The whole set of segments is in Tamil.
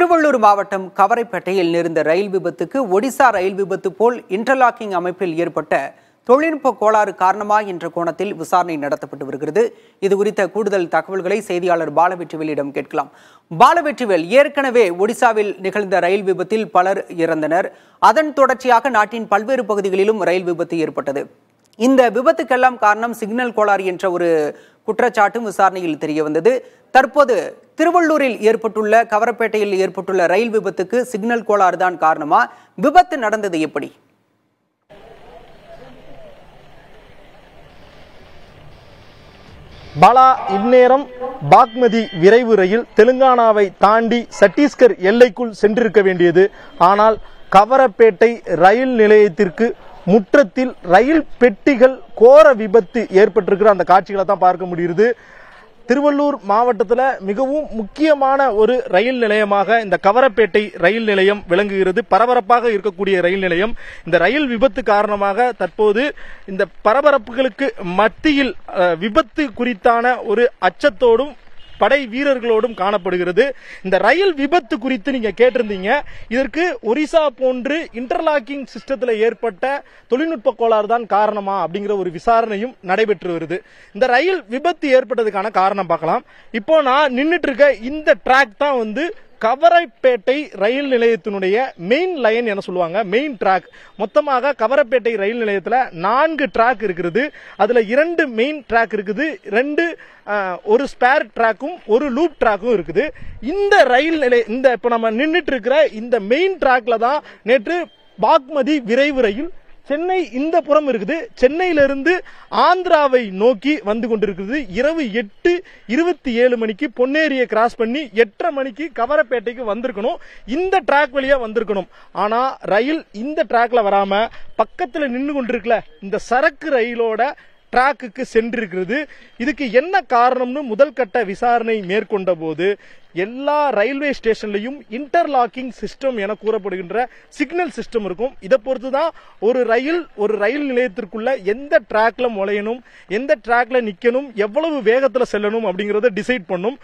திருவள்ளூர் மாவட்டம் கவரைப்பேட்டையில் நேர்ந்த ரயில் விபத்துக்கு ஒடிசா ரயில் விபத்து போல் இன்டர்லாக்கிங் அமைப்பில் ஏற்பட்ட தொழில்நுட்ப கோளாறு காரணமா என்ற கோணத்தில் விசாரணை நடத்தப்பட்டு வருகிறது இது குறித்த கூடுதல் தகவல்களை செய்தியாளர் பாலவெற்றிவேலிடம் கேட்கலாம் பாலவெற்றிவேல் ஏற்கனவே ஒடிசாவில் நிகழ்ந்த ரயில் விபத்தில் பலர் இறந்தனர் அதன் தொடர்ச்சியாக நாட்டின் பல்வேறு பகுதிகளிலும் ரயில் விபத்து ஏற்பட்டது இந்த விபத்துக்கெல்லாம் காரணம் சிக்னல் கோளாறு என்ற ஒரு குற்றச்சாட்டும் விசாரணையில் தெரிய வந்தது தற்போது திருவள்ளூரில் ஏற்பட்டுள்ள கவரப்பேட்டையில் ஏற்பட்டுள்ள ரயில் விபத்துக்கு சிக்னல் கோளாறு தான் காரணமா விபத்து நடந்தது எப்படி பாலா இந்நேரம் பாக்மதி விரைவு ரயில் தெலுங்கானாவை தாண்டி சத்தீஸ்கர் எல்லைக்குள் சென்றிருக்க வேண்டியது ஆனால் கவரப்பேட்டை ரயில் நிலையத்திற்கு முற்றத்தில் ரயில் பெட்டிகள் கோர விபத்து ஏற்பட்டிருக்கிற அந்த காட்சிகளை தான் பார்க்க முடியுது திருவள்ளூர் மாவட்டத்தில் மிகவும் முக்கியமான ஒரு ரயில் நிலையமாக இந்த கவரப்பேட்டை ரயில் நிலையம் விளங்குகிறது பரபரப்பாக இருக்கக்கூடிய ரயில் நிலையம் இந்த ரயில் விபத்து காரணமாக தற்போது இந்த பரபரப்புகளுக்கு மத்தியில் அஹ், விபத்து குறித்தான ஒரு அச்சத்தோடும் படை வீரர்களோடும் காணப்படுகிறது இந்த ரயில் விபத்து குறித்து நீங்க கேட்டிருந்தீங்க இதற்கு ஒரிசா போன்று இன்டர்லாக்கிங் சிஸ்டத்தில் ஏற்பட்ட தொழில்நுட்ப கோளாறு தான் காரணமா அப்படிங்கிற ஒரு விசாரணையும் நடைபெற்று வருது இந்த ரயில் விபத்து ஏற்பட்டதுக்கான காரணம் பார்க்கலாம் இப்போ நான் நின்னுட்டு இருக்க இந்த ட்ராக் தான் வந்து கவரைப்பேட்டை ரயில் நிலையத்தினுடைய மெயின் லைன் என சொல்லுவாங்க மெயின் ட்ராக் மொத்தமாக கவரப்பேட்டை ரயில் நிலையத்தில் நான்கு ட்ராக் இருக்கிறது அதுல இரண்டு மெயின் ட்ராக் இருக்குது ரெண்டு அஹ், ஒரு ஸ்பேர் ட்ராக்கும் ஒரு லூப் ட்ராக்கும் இருக்குது இந்த ரயில் நிலைய இந்த இப்போ நம்ம நின்றுட்டு இருக்கிற இந்த மெயின் ட்ராக்ல தான் நேற்று பாக்மதி விரைவு ரயில் சென்னை இந்த புறம் இருக்குது சென்னையிலிருந்து ஆந்திராவை நோக்கி வந்து கொண்டிருக்கிறது இரவு எட்டு இருபத்தி ஏழு மணிக்கு பொன்னேரியை கிராஸ் பண்ணி எட்டரை மணிக்கு கவரப்பேட்டைக்கு வந்திருக்கணும் இந்த ட்ராக் வழியா வந்திருக்கணும் ஆனா ரயில் இந்த ட்ராக்ல வராம பக்கத்துல நின்று கொண்டிருக்கல இந்த சரக்கு ரயிலோட ட்ராக்குக்கு சென்றிருக்கிறது இதுக்கு என்ன காரணம்னு முதல் கட்ட விசாரணை மேற்கொண்ட போது எல்லா ரயில்வே ஸ்டேஷன்லையும் இன்டர்லாக்கிங் சிஸ்டம் என கூறப்படுகின்ற சிக்னல் சிஸ்டம் இருக்கும் இதை பொறுத்து தான் ஒரு ரயில் ஒரு ரயில் நிலையத்திற்குள்ள எந்த ட்ராக்ல நுழையணும் எந்த ட்ராக்ல நிக்கணும் எவ்வளவு வேகத்துல செல்லணும் அப்படிங்கறத டிசைட் பண்ணும்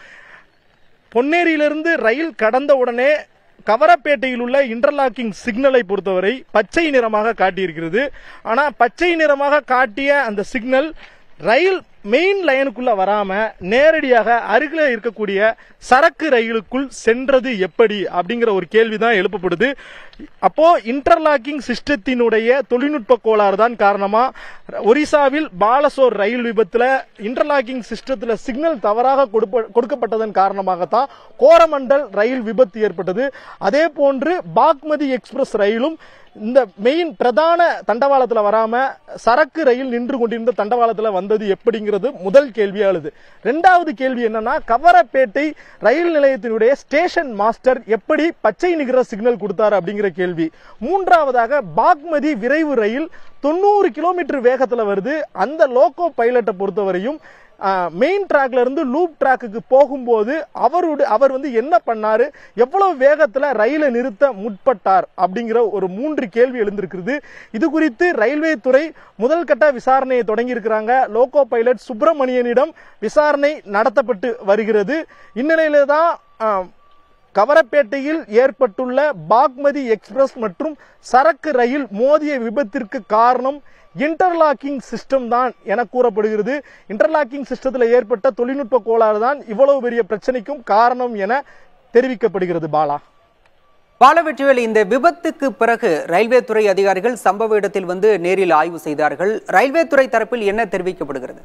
பொன்னேரியிலிருந்து ரயில் கடந்த உடனே கவரப்பேட்டையில் உள்ள இன்டர்லாக்கிங் சிக்னலை பொறுத்தவரை பச்சை நிறமாக காட்டியிருக்கிறது ஆனா பச்சை நிறமாக காட்டிய அந்த சிக்னல் ரயில் மெயின் லைனுக்குள்ள வராம நேரடியாக அருகில இருக்கக்கூடிய சரக்கு ரயிலுக்குள் சென்றது எப்படி அப்படிங்கிற ஒரு கேள்விதான் எழுப்பப்படுது அப்போ இன்டர்லாக்கிங் சிஸ்டத்தினுடைய தொழில்நுட்ப கோளாறு தான் காரணமா ஒரிசாவில் பாலசோர் ரயில் விபத்துல இன்டர்லாக்கிங் சிஸ்டத்துல சிக்னல் தவறாக கொடுப்ப- கொடுக்கப்பட்டதன் காரணமாகத்தான் கோரமண்டல் ரயில் விபத்து ஏற்பட்டது அதே போன்று பாக்மதி எக்ஸ்பிரஸ் ரயிலும் இந்த மெயின் பிரதான தண்டவாளத்துல வராம சரக்கு ரயில் நின்று கொண்டிருந்த தண்டவாளத்துல வந்தது எப்படிங்கிறது முதல் கேள்வியாளுது ரெண்டாவது கேள்வி என்னன்னா கவரப்பேட்டை ரயில் நிலையத்தினுடைய ஸ்டேஷன் மாஸ்டர் எப்படி பச்சை நிகர சிக்னல் கொடுத்தாரு அப்படிங்கிற கேள்வி மூன்றாவதாக பாக்மதி விரைவு ரயில் தொண்ணூறு கிலோமீட்டர் வேகத்துல வருது அந்த லோகோ பைலட்டை பொறுத்தவரையும் மெயின் ட்ராக்ல இருந்து லூப் ட்ராக்குக்கு போகும்போது அவருடைய அவர் வந்து என்ன பண்ணாரு எவ்வளவு வேகத்துல ரயிலை நிறுத்த முற்பட்டார் அப்படிங்கிற ஒரு மூன்று கேள்வி எழுந்திருக்கிறது இது குறித்து ரயில்வே துறை முதல் கட்ட விசாரணையை தொடங்கி இருக்கிறாங்க லோகோ பைலட் சுப்பிரமணியனிடம் விசாரணை நடத்தப்பட்டு வருகிறது இந்நிலையில தான் ஆஹ், கவரப்பேட்டையில் ஏற்பட்டுள்ள பாக்மதி எக்ஸ்பிரஸ் மற்றும் சரக்கு ரயில் மோதிய விபத்திற்கு காரணம் இன்டர்லாக்கிங் சிஸ்டம் தான் என கூறப்படுகிறது இன்டர்லாக்கிங் சிஸ்டத்தில் ஏற்பட்ட தொழில்நுட்ப கோளாறு தான் இவ்வளவு பெரிய பிரச்சனைக்கும் காரணம் என தெரிவிக்கப்படுகிறது பாலா பாலவெற்றிவேல் இந்த விபத்துக்கு பிறகு ரயில்வே துறை அதிகாரிகள் சம்பவ இடத்தில் வந்து நேரில் ஆய்வு செய்தார்கள் ரயில்வே துறை தரப்பில் என்ன தெரிவிக்கப்படுகிறது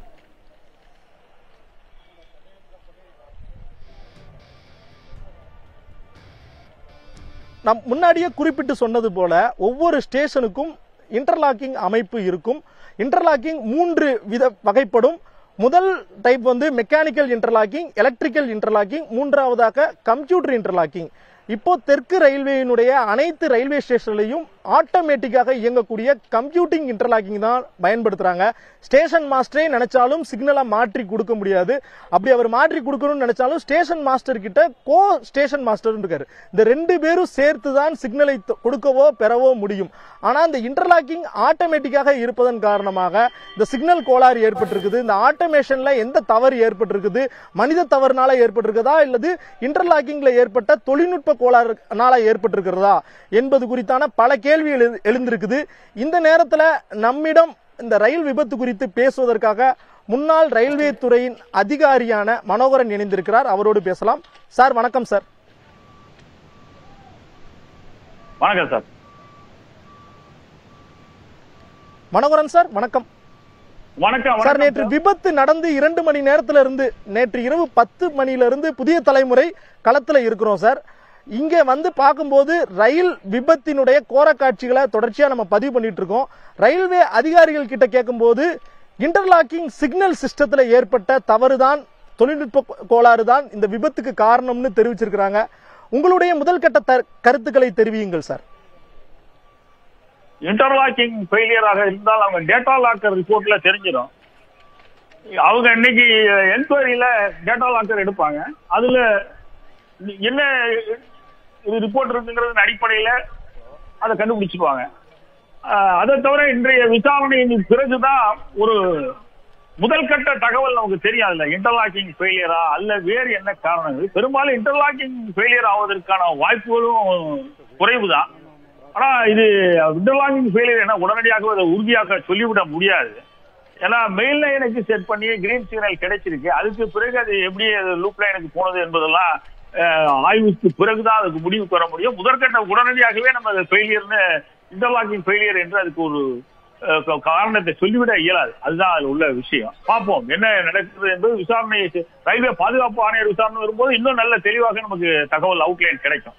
நம் முன்னாடியே குறிப்பிட்டு சொன்னது போல ஒவ்வொரு ஸ்டேஷனுக்கும் இன்டர்லாக்கிங் அமைப்பு இருக்கும் இன்டர்லாக்கிங் மூன்று வித வகைப்படும் முதல் டைப் வந்து மெக்கானிக்கல் இன்டர்லாக்கிங் எலக்ட்ரிக்கல் இன்டர்லாக்கிங் மூன்றாவதாக கம்ப்யூட்டர் இன்டர்லாக்கிங் இப்போ தெற்கு ரயில்வேயினுடைய அனைத்து ரயில்வே ஸ்டேஷன்லையும் ஆட்டோமேட்டிக்காக இயங்கக்கூடிய கம்ப்யூட்டிங் இன்டர்லாக்கிங் தான் பயன்படுத்துறாங்க ஸ்டேஷன் மாஸ்டரே நினைச்சாலும் சிக்னலை மாற்றி கொடுக்க முடியாது அப்படி அவர் மாற்றி கொடுக்கணும்னு நினைச்சாலும் ஸ்டேஷன் மாஸ்டர் கிட்ட கோ ஸ்டேஷன் மாஸ்டர் இருக்காரு இந்த ரெண்டு பேரும் சேர்த்து தான் சிக்னலை த- கொடுக்கவோ பெறவோ முடியும் ஆனா இந்த இன்டர்லாக்கிங் ஆட்டோமேட்டிக்காக இருப்பதன் காரணமாக இந்த சிக்னல் கோளாறு ஏற்பட்டிருக்குது இந்த ஆட்டோமேஷன்ல எந்த தவறு ஏற்பட்டிருக்குது மனித தவறுனால ஏற்பட்டிருக்குதா இல்லது இன்டர்லாக்கிங்ல ஏற்பட்ட தொழில்நுட்ப கோளாறுனால ஏற்பட்டிருக்கிறதா என்பது குறித்தான பல கேள்விகள் எழு- எழுந்திருக்குது இந்த நேரத்துல நம்மிடம் இந்த ரயில் விபத்து குறித்து பேசுவதற்காக முன்னாள் ரயில்வே துறையின் அதிகாரியான மனோகரன் இணைந்திருக்கிறார் அவரோடு பேசலாம் சார் வணக்கம் சார் வணக்கம் சார் மனோகரன் சார் வணக்கம் வணக்கம் சார் வணக்கம் நேற்று விபத்து நடந்து இரண்டு மணி நேரத்துல இருந்து நேற்று இரவு பத்து மணில இருந்து புதிய தலைமுறை களத்துல இருக்கிறோம் சார் இங்க வந்து பார்க்கும்போது ரயில் விபத்தினுடைய கோர காட்சிகளை தொடர்ச்சியா நம்ம பதிவு பண்ணிட்டு இருக்கோம் ரயில்வே அதிகாரிகள் கிட்ட கேட்கும்போது இன்டர்லாக்கிங் சிக்னல் சிஸ்டத்துல ஏற்பட்ட தவறுதான் தொழில்நுட்ப கோளாறு தான் இந்த விபத்துக்கு காரணம்னு தெரிவிச்சிருக்கிறாங்க உங்களுடைய முதல் கட்ட த- கருத்துக்களை தெரிவியுங்கள் சார் இன்டர்லாக்கிங் ஃபெயிலியராக இருந்தால் அவங்க டேட்டா லாக்கர் ரிப்போர்ட்ல தெரிஞ்சிடும் அவங்க இன்னைக்கு என்கொயரியில டேட்டா லாக்கர் எடுப்பாங்க அதுல என்ன ரிப்போர்ட் இருக்குங்கிறது அடிப்படையில அதை கண்டுபிடிச்சிருவாங்க ஆஹ் அதை தவிர இன்றைய விசாரணையின் பிறகுதான் ஒரு முதல் கட்ட தகவல் நமக்கு தெரியும் அதுல இன்டர்லாக்கிங் ஃபெயிலியரா அல்ல வேறு என்ன காரணங்கள் பெரும்பாலும் இன்டர்லாக்கிங் ஃபெயிலியர் ஆவதற்கான வாய்ப்புகளும் குறைவுதான் ஆனா இது இன்டர்லாக்கிங் ஃபெயிலியர் என்ன உடனடியாக அதை உறுதியாக சொல்லிவிட முடியாது ஏன்னா மெயில் லைனுக்கு செட் பண்ணி கிரீன் சிக்னல் கிடைச்சிருக்கு அதுக்கு பிறகு அது எப்படி லூப் லைனுக்கு போனது என்பதெல்லாம் அஹ், ஆய்வுக்கு பிறகுதான் அதுக்கு முடிவுக்கு வர முடியும் முதற்கட்ட உடனடியாகவே நம்ம அதை ஃபெயிலியர்னு இன்டர்லாக்கிங் ஃபெயிலியர் என்று அதுக்கு ஒரு அஹ், கா- காரணத்தை சொல்லிவிட இயலாது அதுதான் அதுல உள்ள விஷயம் பார்ப்போம் என்ன நடக்குது என்பது விசாரணை ரயில்வே பாதுகாப்பு ஆணையர் விசாரணை வரும்போது இன்னும் நல்ல தெளிவாக நமக்கு தகவல் அவுட்லைன் கிடைக்கும்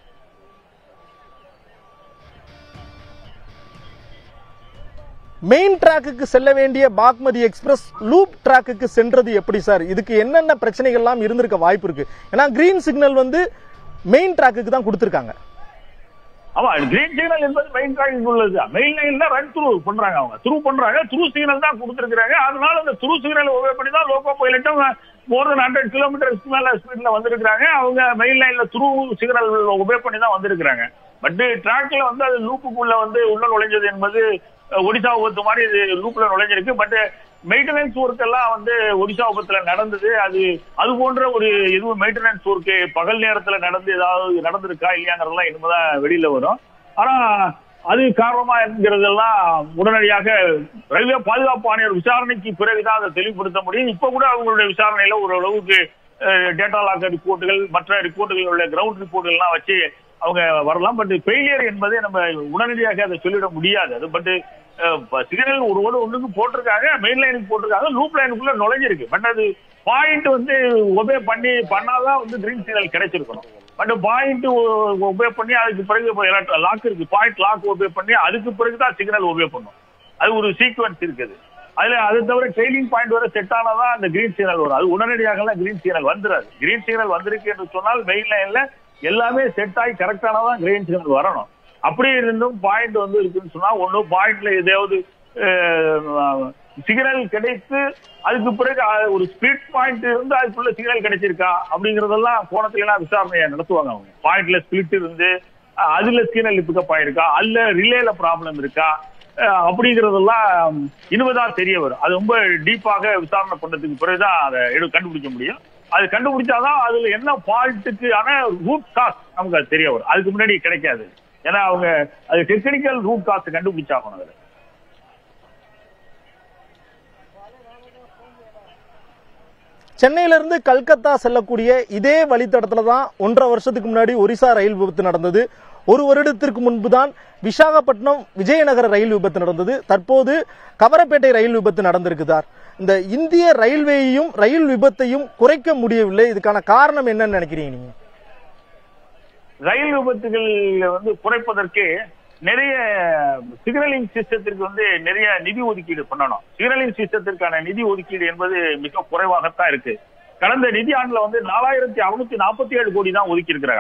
மெயின் ட்ராக்குக்கு செல்ல வேண்டிய பாக்மதி எக்ஸ்பிரஸ் லூப் ட்ராக்குக்கு சென்றது எப்படி சார் இதுக்கு என்னென்ன பிரச்சனைகள்லாம் இருந்திருக்க வாய்ப்பு இருக்கு ஏன்னா கிரீன் சிக்னல் வந்து மெயின் ட்ராக்குக்கு தான் கொடுத்துருக்காங்க ஆமா கிரீன் சிக்னல் என்பது மெயின் ட்ராக்கிங் உள்ளது மெயின் லைன்ல ரன் த்ரூ பண்றாங்க அவங்க த்ரூ பண்றாங்க த்ரூ சிக்னல் தான் கொடுத்துருக்காங்க அதனால அந்த த்ரூ சிக்னல் ஒபே பண்ணி தான் லோகோ பைலட்டும் மோர் தென் ஹண்ட்ரட் கிலோமீட்டர்ஸ்க்கு மேல ஸ்பீட்ல வந்திருக்காங்க அவங்க மெயின் லைன்ல த்ரூ சிக்னல் ஒபே பண்ணி தான் வந்திருக்காங்க பட் ட்ராக்ல வந்து அது லூப்புக்குள்ள வந்து உள்ள நுழைஞ்சது என்பது அஹ், ஒடிசா விபத்து மாதிரி இது லூப்ல நுழைஞ்சிருக்கு பட் மெயின்டெனன்ஸ் ஒர்க் எல்லாம் வந்து ஒடிசா விபத்துல நடந்தது அது அது போன்ற ஒரு எதுவும் மெயின்டெனன்ஸ் ஒர்க் பகல் நேரத்துல நடந்து ஏதாவது நடந்திருக்கா இல்லையாங்கிறதெல்லாம் இனிமேதான் வெளியில வரும் ஆனா அது காரணமா என்கிறதெல்லாம் உடனடியாக ரயில்வே பாதுகாப்பு ஆணையர் விசாரணைக்கு பிறகுதான் அதை தெளிவுபடுத்த முடியும் இப்ப கூட அவங்களுடைய விசாரணையில ஓரளவுக்கு டேட்டா லாக்கர் ரிப்போர்ட்டுகள் மற்ற ரிப்போர்ட்டுகள் உள்ள கிரவுண்ட் ரிப்போர்ட்டுகள்லாம் வச்சு அவங்க வரலாம் பட் ஃபெயிலியர் என்பதை நம்ம உடனடியாக அதை சொல்லிட முடியாது அது பட் சிக்னல் ஒரு ஓடு ஒண்ணுக்கு போட்டிருக்காங்க மெயின் லைனுக்கு போட்டிருக்காங்க லூப் லைனுக்குள்ள நுழைஞ்சிருக்கு பட் அது பாயிண்ட் வந்து ஒபே பண்ணி பண்ணாதான் வந்து கிரீன் சிக்னல் கிடைச்சிருக்கணும் பட் பாயிண்ட் ஒபே பண்ணி அதுக்கு பிறகு லாக் இருக்கு பாயிண்ட் லாக் ஒபே பண்ணி அதுக்கு பிறகு தான் சிக்னல் ஒபே பண்ணும் அது ஒரு சீக்வன்ஸ் இருக்குது அதுல அது தவிர ட்ரெயிலிங் பாயிண்ட் வரை செட் ஆனாதான் அந்த கிரீன் சிக்னல் வரும் அது உடனடியாக கிரீன் சிக்னல் வந்துடாது கிரீன் சிக்னல் வந்திருக்கு என்று சொன்னால் மெயின் லைன்ல எல்லாமே செட் ஆகி கரெக்டானதான் கிரீன் சிக்னல் வரணும் அப்படி இருந்தும் பாயிண்ட் வந்து இருக்குன்னு சொன்னா ஒண்ணு பாயிண்ட்ல ஏதாவது சிக்னல் கிடைத்து அதுக்கு பிறகு அஹ், ஒரு ஸ்பிளிட் பாயிண்ட் இருந்து அதுக்குள்ள சிக்னல் கிடைச்சிருக்கா அப்படிங்கறதெல்லாம் கோணத்துல எல்லாம் விசாரணையை நடத்துவாங்க அவங்க பாயிண்ட்ல ஸ்பிளிட் இருந்து அஹ், அதுல சிக்னல் பிக்கப் ஆயிருக்கா அல்ல ரிலேல ப்ராப்ளம் இருக்கா அஹ், அப்படிங்கறதெல்லாம் இனிமேதான் தெரிய வரும் அது ரொம்ப டீப்பாக விசாரணை பண்ணதுக்கு பிறகுதான் அதை எடு கண்டுபிடிக்க முடியும் அது கண்டுபிடிச்சாதான் அதுல என்ன ஃபால்ட்டுக்கு ஆன ரூட் காஸ் நமக்கு அது தெரிய வரும் அதுக்கு முன்னாடி கிடைக்காது ஏன்னா அவங்க அது டெக்னிக்கல் ரூட் காஸ் கண்டுபிடிச்சாகணும் அதுல சென்னையில இருந்து கல்கத்தா செல்லக்கூடிய இதே வழித்தடத்துல தான் ஒன்றரை வருஷத்துக்கு முன்னாடி ஒரிசா ரயில் விபத்து நடந்தது ஒரு வருடத்திற்கு முன்பு தான் விசாகப்பட்டினம் விஜயநகர ரயில் விபத்து நடந்தது தற்போது கவரப்பேட்டை ரயில் விபத்து நடந்திருக்குதார் இந்த இந்திய ரயில்வேயையும் ரயில் விபத்தையும் குறைக்க முடியவில்லை இதுக்கான காரணம் என்னன்னு நினைக்கிறீங்க நீங்க ரயில் விபத்துகள் வந்து குறைப்பதற்கு நிறைய சிக்னலிங் சிஸ்டத்திற்கு வந்து நிறைய நிதி ஒதுக்கீடு பண்ணணும் சிக்னலிங் சிஸ்டத்திற்கான நிதி ஒதுக்கீடு என்பது மிக குறைவாகத்தான் இருக்கு கடந்த நிதி ஆண்டுல வந்து நாலாயிரத்தி அறுநூத்தி நாற்பத்தி ஏழு கோடி தான் ஒதுக்கி இருக்கிறாங்க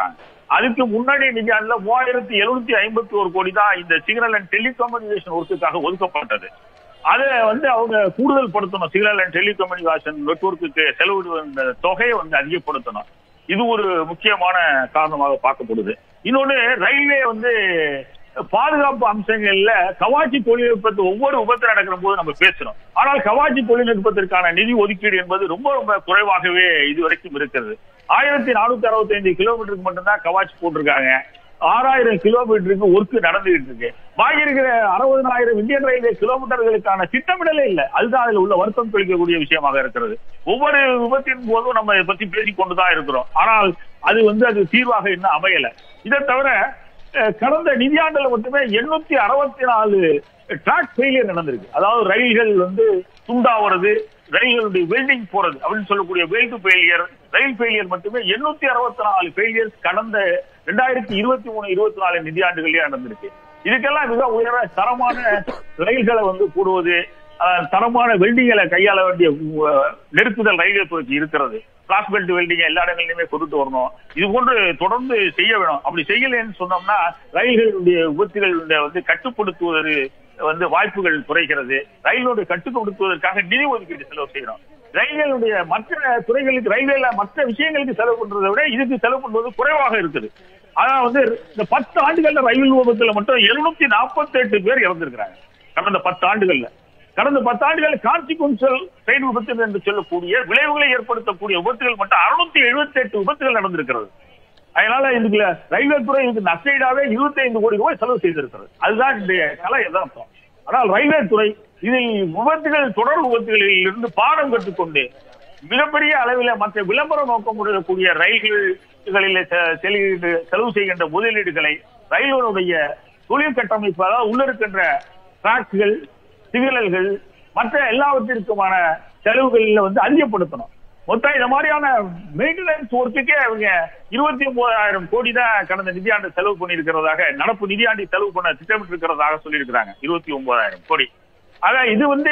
அதுக்கு முன்னாடி நிதியாண்டுல மூவாயிரத்தி எழுநூத்தி ஐம்பத்தி ஒரு கோடி தான் இந்த சிக்னல் அண்ட் டெலிகம்யூனிகேஷன் ஒர்க்குக்காக ஒதுக்கப்பட்டது அதை வந்து அவங்க கூடுதல் படுத்தணும் சிக்னல் அண்ட் டெலிகம்யூனிகேஷன் நெட்ஒர்க்குக்கு செலவிடுவ தொகையை வந்து அதிகப்படுத்தணும் இது ஒரு முக்கியமான காரணமாக பார்க்கப்படுது இன்னொன்னு ரயில்வே வந்து பாதுகாப்பு அம்சங்கள்ல கவாச்சி தொழில்நுட்பத்தை ஒவ்வொரு விபத்து நடக்கிற போது நம்ம பேசுறோம் ஆனால் கவாச்சி தொழில்நுட்பத்திற்கான நிதி ஒதுக்கீடு என்பது ரொம்ப ரொம்ப குறைவாகவே இதுவரைக்கும் இருக்கிறது ஆயிரத்தி நானூத்தி அறுபத்தி ஐந்து கிலோமீட்டருக்கு மட்டும்தான் கவாச்சி போட்டிருக்காங்க ஆறாயிரம் கிலோமீட்டருக்கு ஒர்க் நடந்துகிட்டு இருக்கு பாக்கி இருக்கிற அறுபதனாயிரம் இந்தியன் ரயில்வே கிலோமீட்டர்களுக்கான திட்டமிடலே இல்லை அதுதான் அதுல உள்ள வருத்தம் தெளிக்கக்கூடிய விஷயமாக இருக்கிறது ஒவ்வொரு விபத்தின் போதும் நம்ம இதை பத்தி பேசிக் கொண்டுதான் இருக்கிறோம் ஆனால் அது வந்து அது தீர்வாக இன்னும் அமையல இதை தவிர அஹ், கடந்த நிதியாண்டுல மட்டுமே எண்ணூத்தி அறுபத்தி நாலு ட்ராக் ஃபெயிலியர் நடந்திருக்கு அதாவது ரயில்கள் வந்து துண்டாவது ரயில்களுடைய வெல்டிங் போறது அப்படின்னு சொல்லக்கூடிய வெல்டு ஃபெயிலியர் ரயில் ஃபெயிலியர் மட்டுமே எண்ணூத்தி அறுபத்தி நாலு ஃபெயிலியர்ஸ் கடந்த ரெண்டாயிரத்தி இருபத்தி மூணு இருபத்தி நாலு நிதியாண்டுகளே நடந்திருக்கு இதுக்கெல்லாம் மிக உயர தரமான ரயில்களை வந்து போடுவது அஹ், தரமான வெல்டிங்களை கையாள வேண்டிய அஹ், நெருக்குதல் ரயில்வே துறைக்கு இருக்கிறது கிளாஸ் பெல்ட் வெல்டிங் எல்லா இடங்களிலுமே கொண்டுட்டு வரணும் இது போன்று தொடர்ந்து செய்ய வேணும் அப்படி செய்யலைன்னு சொன்னோம்னா ரயில்களுடைய விபத்துகளுடைய வந்து கட்டுப்படுத்துவது வந்து வாய்ப்புகள் குறைகிறது ரயிலுடைய கட்டுப்படுத்துவதற்காக நிதி ஒதுக்கீடு செலவு செய்யணும் ரயில்களுடைய மற்ற துறைகளுக்கு ரயில்வேல மற்ற விஷயங்களுக்கு செலவு பண்றதை விட இதுக்கு செலவு பண்றது குறைவாக இருக்குது அதான் வந்து இந்த பத்து ஆண்டுகள்ல ரயில் விபத்துல மட்டும் எழுநூத்தி நாற்பத்தி எட்டு பேர் இறந்திருக்கிறாங்க கடந்த பத்து ஆண்டுகள்ல கடந்த பத்தாண்டுகள் கான்சிக்வன்சல் ட்ரெயின் விபத்து என்று சொல்லக்கூடிய விளைவுகளை ஏற்படுத்தக்கூடிய விபத்துகள் மட்டும் அறுநூத்தி எழுபத்தி எட்டு விபத்துகள் நடந்திருக்கிறது அதனால இதுல ரயில்வே துறை இதுக்கு நஷ்டஈடாவே இருபத்தி ஐந்து கோடி ரூபாய் செலவு செய்திருக்கிறது அதுதான் இன்றைய கலை யதார்த்தம் ஆனால் ரயில்வே துறை இதில் விபத்துகள் தொடர் விபத்துகளில் இருந்து பாடம் கற்றுக்கொண்டு மிகப்பெரிய அளவில் மற்ற விளம்பர நோக்கம் உடைய ரயில்களில் செ- செலவீடு செலவு செய்கின்ற முதலீடுகளை ரயில்களுடைய தொழில் கட்டமைப்பு அதாவது உள்ள இருக்கின்ற டிராக்கள் சிக்னல்கள் மற்ற எல்லாவற்றிற்குமான செலவுகளில் வந்து அதிகப்படுத்தணும் மொத்தம் இந்த மாதிரியான மெயின்டெனன்ஸ் ஒர்க்குக்கே அவங்க இருபத்தி ஒன்பதாயிரம் கோடி தான் கடந்த நிதியாண்டு செலவு பண்ணியிருக்கிறதாக நடப்பு நிதியாண்டு செலவு பண்ண திட்டமிட்டு இருக்கிறதாக சொல்லியிருக்கிறாங்க இருபத்தி ஒன்பதாயிரம் கோடி ஆக இது வந்து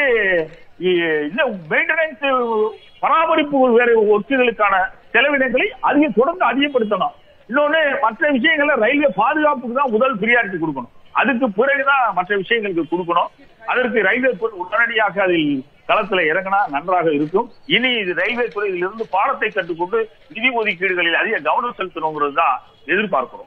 இ- இந்த மெயின்டெனன்ஸ் பராமரிப்பு வேற ஒர்க்குகளுக்கான செலவினங்களை அதிக தொடர்ந்து அதிகப்படுத்தணும் இன்னொன்னு மற்ற விஷயங்கள்ல ரயில்வே பாதுகாப்புக்கு தான் முதல் பிரியாரிட்டி கொடுக்கணும் அதுக்கு பிறகுதான் மற்ற விஷயங்களுக்கு கொடுக்கணும் அதற்கு ரயில்வே துறை உடனடியாக அதில் களத்துல இறங்கினா நன்றாக இருக்கும் இனி இது ரயில்வே துறையிலிருந்து பாடத்தை கற்றுக்கொண்டு நிதி ஒதுக்கீடுகளில் அதிக கவனம் செலுத்தணுங்கிறது தான் எதிர்பார்க்கிறோம்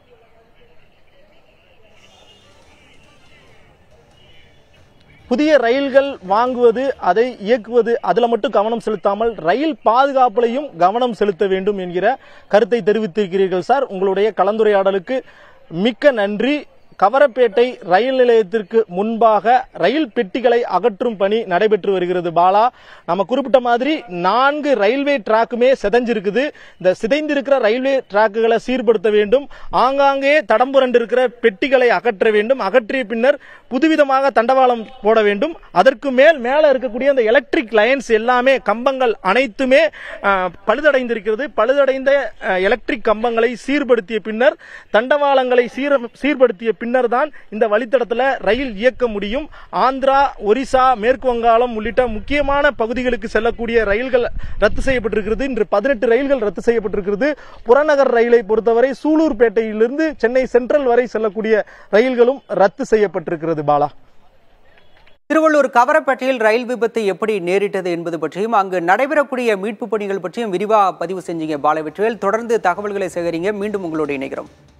புதிய ரயில்கள் வாங்குவது அதை இயக்குவது அதுல மட்டும் கவனம் செலுத்தாமல் ரயில் பாதுகாப்புலையும் கவனம் செலுத்த வேண்டும் என்கிற கருத்தை தெரிவித்திருக்கிறீர்கள் சார் உங்களுடைய கலந்துரையாடலுக்கு மிக்க நன்றி கவரப்பேட்டை ரயில் நிலையத்திற்கு முன்பாக ரயில் பெட்டிகளை அகற்றும் பணி நடைபெற்று வருகிறது பாலா நம்ம குறிப்பிட்ட மாதிரி நான்கு ரயில்வே டிராக்குமே சிதைஞ்சிருக்குது இந்த சிதைந்திருக்கிற ரயில்வே டிராக்குகளை சீர்படுத்த வேண்டும் ஆங்காங்கே தடம் புரண்டு இருக்கிற பெட்டிகளை அகற்ற வேண்டும் அகற்றிய பின்னர் புதுவிதமாக தண்டவாளம் போட வேண்டும் அதற்கு மேல் மேல இருக்கக்கூடிய அந்த எலக்ட்ரிக் லைன்ஸ் எல்லாமே கம்பங்கள் அனைத்துமே அஹ், பழுதடைந்திருக்கிறது பழுதடைந்த அஹ், எலக்ட்ரிக் கம்பங்களை சீர்படுத்திய பின்னர் தண்டவாளங்களை சீர சீர்படுத்திய பின்னர் தான் இந்த வழித்தடத்துல ரயில் இயக்க முடியும் ஆந்திரா ஒரிசா மேற்கு வங்காளம் உள்ளிட்ட முக்கியமான பகுதிகளுக்கு செல்லக்கூடிய ரயில்கள் ரத்து செய்யப்பட்டிருக்கிறது இன்று பதினெட்டு ரயில்கள் ரத்து செய்யப்பட்டிருக்கிறது புறநகர் ரயிலை பொறுத்தவரை சூலூர்பேட்டையிலிருந்து சென்னை சென்ட்ரல் வரை செல்லக்கூடிய ரயில்களும் ரத்து செய்யப்பட்டிருக்கிறது பாலா திருவள்ளூர் கவரப்பேட்டையில் ரயில் விபத்து எப்படி நேரிட்டது என்பது பற்றியும் அங்கு நடைபெறக்கூடிய மீட்பு பணிகள் பற்றியும் விரிவாக பதிவு செஞ்சீங்க பாலவெற்றிவேல் தொடர்ந்து தகவல்களை சேகரிங்க மீண்டும் உங்களோடு இணைகிறோம்